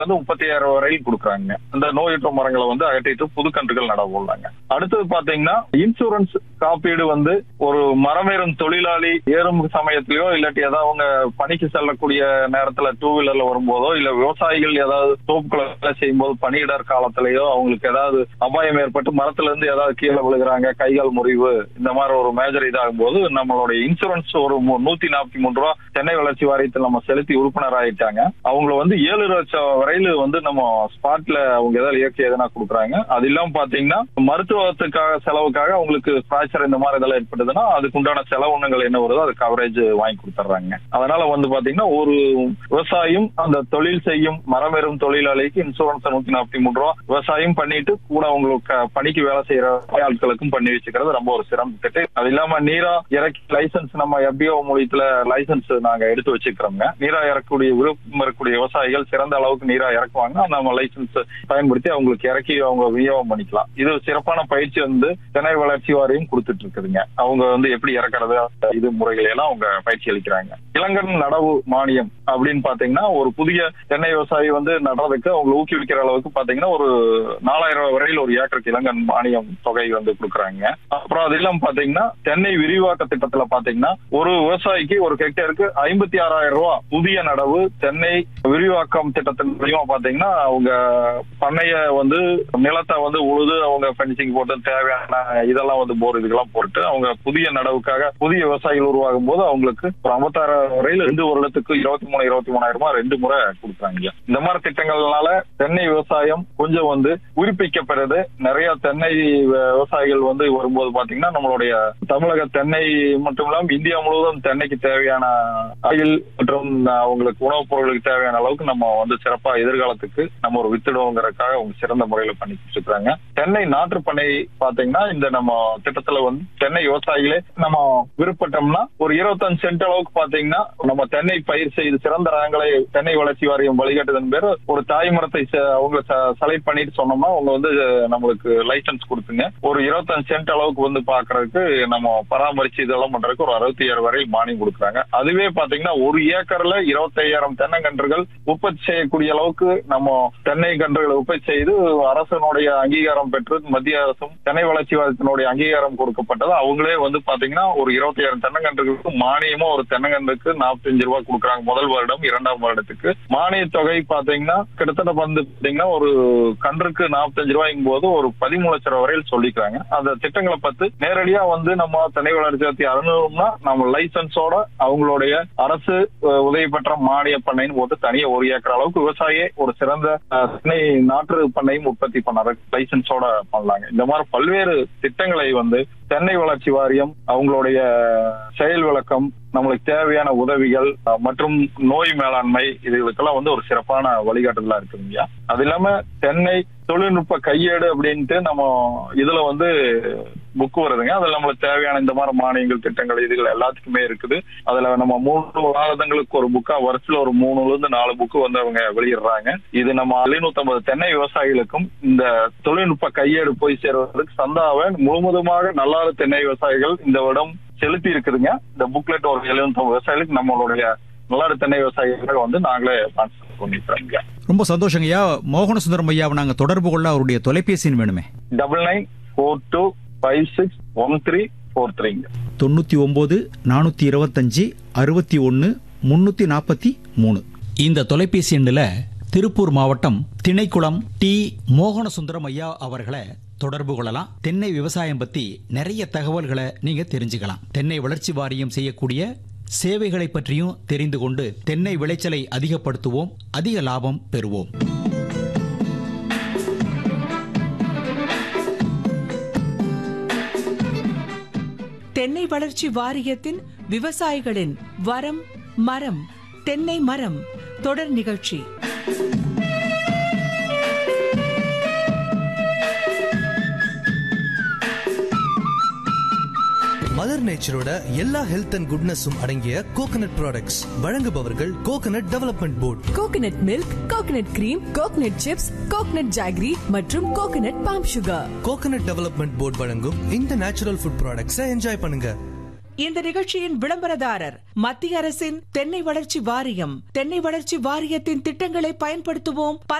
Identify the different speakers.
Speaker 1: வந்து முப்பத்தி ஆயிரம் வரையில் கொடுக்குறாங்க இந்த நோயற்ற மரங்களை வந்து அகற்றிட்டு புது கன்றுகள் நட போடுறாங்க அடுத்தது பாத்தீங்கன்னா இன்சூரன்ஸ் காப்பீடு வந்து ஒரு மரமேறும் தொழிலாளி ஏறும் சமயத்திலயோ இல்லாட்டி ஏதாவது அவங்க பணிக்கு செல்லக்கூடிய நேரத்துல டூ வீலர்ல வரும்போதோ இல்ல விவசாயிகள் ஏதாவது தோப்புக்குள்ள வேலை செய்யும் போது பணியிடர் காலத்திலயோ அவங்களுக்கு ஏதாவது அபாயம் ஏற்பட்டு மரத்துல இருந்து ஏதாவது கீழே விழுகிறாங்க கைகால் முறிவு இந்த மாதிரி ஒரு மேஜர் இதாகும் போது நம்மளுடைய இன்சூரன்ஸ் ஒரு மு- நூத்தி நாற்பத்தி மூணு ரூபா சென்னை வளர்ச்சி வாரியத்தில் நம்ம செலுத்தி உறுப்பினர் ஆயிட்டாங்க அவங்கள வந்து ஏழு லட்சம் வரையில வந்து நம்ம ஸ்பாட்ல அவங்க ஏதாவது இயற்கை எதனா கொடுக்குறாங்க அது இல்லாம பாத்தீங்கன்னா மருத்துவத்துக்காக செலவுக்காக அவங்களுக்கு பிராக்சர் இந்த மாதிரி இதெல்லாம் ஏற்பட்டதுன்னா அதுக்கு உண்டான செலவுனங்கள் என்ன வருதோ அது கவரேஜ் வாங்கி கொடுத்துட்றாங்க அதனால வந்து பாத்தீங்கன்னா ஒரு விவசாயம் அந்த தொழில் செய்யும் மரமேறும் தொழிலாளிக்கு இன்சூரன்ஸ் நூத்தி நாற்பத்தி மூணு ரூபா விவசாயம் பண்ணிட்டு கூட அவங்களுக்கு க- பணிக்கு வேலை செய்யற ஆட்களுக்கும் பண்ணி வச்சுக்கிறது ரொம்ப ஒரு சிரமம் திட்டு அது இல்லாம நீரா இறக்கி லைசன்ஸ் நம்ம எஃபிஓ மூலியத்துல லைசன்ஸ் நாங்க எடுத்து வச்சுக்கிறோங்க நீரா இறக்கக்கூடிய விருப்பம் இருக்கக்கூடிய விவசாயிகள் சிறந்த அளவுக்கு நீரா இறக்குவாங்க நம்ம லைசன்ஸ் பயன்படுத்தி அவங்களுக்கு இறக்கி அவங்க விநியோகம் பண்ணிக்கலாம் இது சிறப்பான பயிற்சி வந்து சென்னை வளர்ச்சி வாரியம் கொடுத்துட்டு இருக்குதுங்க அவங்க வந்து எப்படி இறக்குறது அந்த இது முறைகளை எல்லாம் அவங்க பயிற்சி அளிக்கிறாங்க இளங்கன் நடவு மானியம் அப்படின்னு பாத்தீங்கன்னா ஒரு புதிய தென்னை விவசாயி வந்து நடுறதுக்கு அவங்க ஊக்குவிக்கிற அளவுக்கு பாத்தீங்கன்னா ஒரு நாலாயிரம் ரூபாய் வரையில் ஒரு ஏக்கருக்கு இளங்கன் மானியம் தொகை வந்து கொடுக்குறாங்க அப்புறம் அது இல்லாம பாத்தீங்கன்னா தென்னை விரிவாக்க திட்டத்துல பாத்தீங்கன்னா ஒரு விவசாயிக்கு ஒரு ஹெக்டேருக்கு ஐம்பத்தி ஆறாயிரம் ரூபாய் புதிய நடவு தென்னை விரிவாக்கம் திட்டத்தின் மூலியமா பாத்தீங்கன்னா அவங்க பண்ணைய வந்து நிலத்தை வந்து உழுது அவங்க ஃபென்சிங் போட்டு தேவையான இதெல்லாம் வந்து போர் இதுக்கெல்லாம் போட்டு அவங்க புதிய நடவுக்காக புதிய விவசாயிகள் உருவாகும் போது அவங்களுக்கு ஒரு ஐம்பத்தாயிரம் வரையில ரெண்டு வருடத்துக்கு இருபத்தி மூணு இருபத்தி மூணாயிரம் ரூபாய் ரெண்டு முறை கொடுக்குறாங்க இந்த மாதிரி திட்டங்கள்னால தென்னை விவசாயம் கொஞ்சம் வந்து உயிர்ப்பிக்கப்படுது நிறைய தென்னை வ- விவசாயிகள் வந்து வரும்போது பாத்தீங்கன்னா நம்மளுடைய தமிழக தென்னை மட்டும் இல்லாம இந்தியா முழுவதும் தென்னைக்கு தேவையான ஆயில் மற்றும் அவங்களுக்கு உணவுப் பொருளுக்கு தேவையான அளவுக்கு நம்ம வந்து சிறப்பா எதிர்காலத்துக்கு நம்ம ஒரு வித்துடுவோங்கிறதுக்காக அவங்க சிறந்த முறையில பண்ணி கொடுத்துருக்காங்க தென்னை நாற்று பண்ணை பாத்தீங்கன்னா இந்த நம்ம திட்டத்துல வந்து தென்னை விவசாயிகளே நம்ம விருப்பட்டோம்னா ஒரு இருபத்தஞ்சு சென்ட் அளவுக்கு பாத்தீங்கன்னா நம்ம தென்னை பயிர் செய்து சிறந்த ரகங்களை தென்னை வளர்ச்சி வாரியம் வழிகாட்டுதன் பேர் ஒரு தாய் மரத்தை செ- அவங்க செலக்ட் பண்ணிட்டு சொன்னோம்னா அவங்க வந்து நம்மளுக்கு லைசன்ஸ் கொடுத்துங்க ஒரு இருபத்தஞ்சு சென்ட் அளவுக்கு வந்து பாக்குறதுக்கு நம்ம பராமரிச்சு இதெல்லாம் பண்றதுக்கு ஒரு அறுபத்தி ஏழு வரை மானியம் கொடுக்குறாங்க அதுவே பாத்தீங்கன்னா ஒரு ஏக்கர்ல இருபத்தையாயிரம் தென்னங்கன்றுகள் உற்பத்தி செய்யக்கூடிய அளவுக்கு நம்ம தென்னை கன்றுகளை உற்பத்தி செய்து அரசனுடைய அங்கீகாரம் பெற்று மத்திய அரசும் தென்னை வளர்ச்சி வாரியத்தினுடைய அங்கீகாரம் கொடுக்கப்பட்டது அவங்களே வந்து பாத்தீங்கன்னா ஒரு இருபத்தையாயிரம் தென்னங்கன்றுகளுக்கு மானியமா ஒரு தென்னங்கன்றுக்கு நாற்பத்தஞ்சு ரூபாய் கொடுக்குறாங்க முதல் வருடம் இரண்டாம் வருடத்துக்கு மானிய தொகை பாத்தீங்கன்னா கிட்டத்தட்ட வந்து பாத்தீங்கன்னா ஒரு கன்றுக்கு நாற்பத்தஞ்சு ரூபாய்க்கும் போது ஒரு பதிமூணு லட்சம் ரூபாய் வரையில் சொல்லிக்கிறாங்க அந்த திட்டங்களை பத்தி நேரடியா வந்து நம்ம தென்னை வளர்ச்சி வாரியத்தை அணுகணும்னா நம்ம லைசன்ஸோட அவங்களுடைய அரசு அஹ், உதவி பெற்ற மானிய பண்ணைன்னு போட்டு தனியா ஒரு ஏக்கர் அளவுக்கு விவசாயியே ஒரு சிறந்த அஹ், தென்னை நாற்று பண்ணையும் உற்பத்தி பண்ண லைசன்ஸோட பண்ணலாங்க இந்த மாதிரி பல்வேறு திட்டங்களை வந்து தென்னை வளர்ச்சி வாரியம் அவங்களுடைய செயல் விளக்கம் நம்மளுக்கு தேவையான உதவிகள் அஹ், மற்றும் நோய் மேலாண்மை இதுகளுக்கெல்லாம் வந்து ஒரு சிறப்பான வழிகாட்டுதலா இருக்குதுங்க அது இல்லாம தென்னை தொழில்நுட்ப கையேடு அப்படின்ட்டு நம்ம இதுல வந்து புக் வருதுங்க அதுல நம்மளுக்கு தேவையான இந்த மாதிரி மானியங்கள் திட்டங்கள் இதுகள் எல்லாத்துக்குமே இருக்குது அதுல நம்ம மூணு மாதங்களுக்கு ஒரு புக்கா வருஷத்துல ஒரு மூணுல இருந்து நாலு புக்கு வந்து அவங்க வெளியிடுறாங்க இது நம்ம எழுநூத்தி தென்னை விவசாயிகளுக்கும் இந்த தொழில்நுட்ப கையேடு போய் சேர்வதற்கு சந்தாவை முழுவதுமாக நல்லாறு தென்னை விவசாயிகள் இந்த வருடம் செலுத்தி இருக்குதுங்க இந்த புக்லெட் ஒரு எழுநூத்தி விவசாயிகளுக்கு நம்மளுடைய நல்லாறு தென்னை விவசாயிகள் வந்து நாங்களே sponsor பண்ணிக்கிறோங்க
Speaker 2: ரொம்ப சந்தோஷங்க ஐயா மோகன சுந்தரம் ஐயாவை நாங்க தொடர்பு கொள்ள அவருடைய தொலைபேசி எண் வேணுமே
Speaker 1: double nine four two five six one three four த்ரீங்க
Speaker 2: தொண்ணூத்தி ஒன்பது நானூத்தி இருபத்தஞ்சு அறுபத்தி ஒன்னு முன்னூத்தி நாற்பத்தி மூணு இந்த தொலைபேசி எண்ணில் திருப்பூர் மாவட்டம் திணைக்குளம் டி மோகனசுந்தரம் ஐயா அவர்களை தொடர்பு கொள்ளலாம் தென்னை விவசாயம் பத்தி நிறைய தகவல்களை நீங்க தெரிஞ்சுக்கலாம் தென்னை வளர்ச்சி வாரியம் செய்யக்கூடிய சேவைகளை பற்றியும் தெரிந்து கொண்டு தென்னை விளைச்சலை அதிகப்படுத்துவோம் அதிக லாபம் பெறுவோம்
Speaker 3: தென்னை வளர்ச்சி வாரியத்தின் விவசாயிகளின் வரம் மரம் தென்னை மரம் தொடர் நிகழ்ச்சி
Speaker 4: மதர் நேச்சரோட எல்லா ஹெல்த் அண்ட் குட்னஸும் அடங்கிய கோகனட் ப்ராடக்ட்ஸ் வழங்குபவர்கள் coconut development board
Speaker 5: coconut milk coconut cream coconut chips coconut jaggery மற்றும் coconut palm sugar
Speaker 4: coconut development board வழங்கும் இந்த நேச்சுரல் ஃபுட் ப்ராடக்ட்ஸை என்ஜாய் பண்ணுங்க
Speaker 3: இந்த நிகழ்ச்சியின் விளம்பரதாரர் மத்திய அரசின் தென்னை வளர்ச்சி வாரியம் தென்னை வளர்ச்சி வாரியத்தின் திட்டங்களை பயன்படுத்துவோம்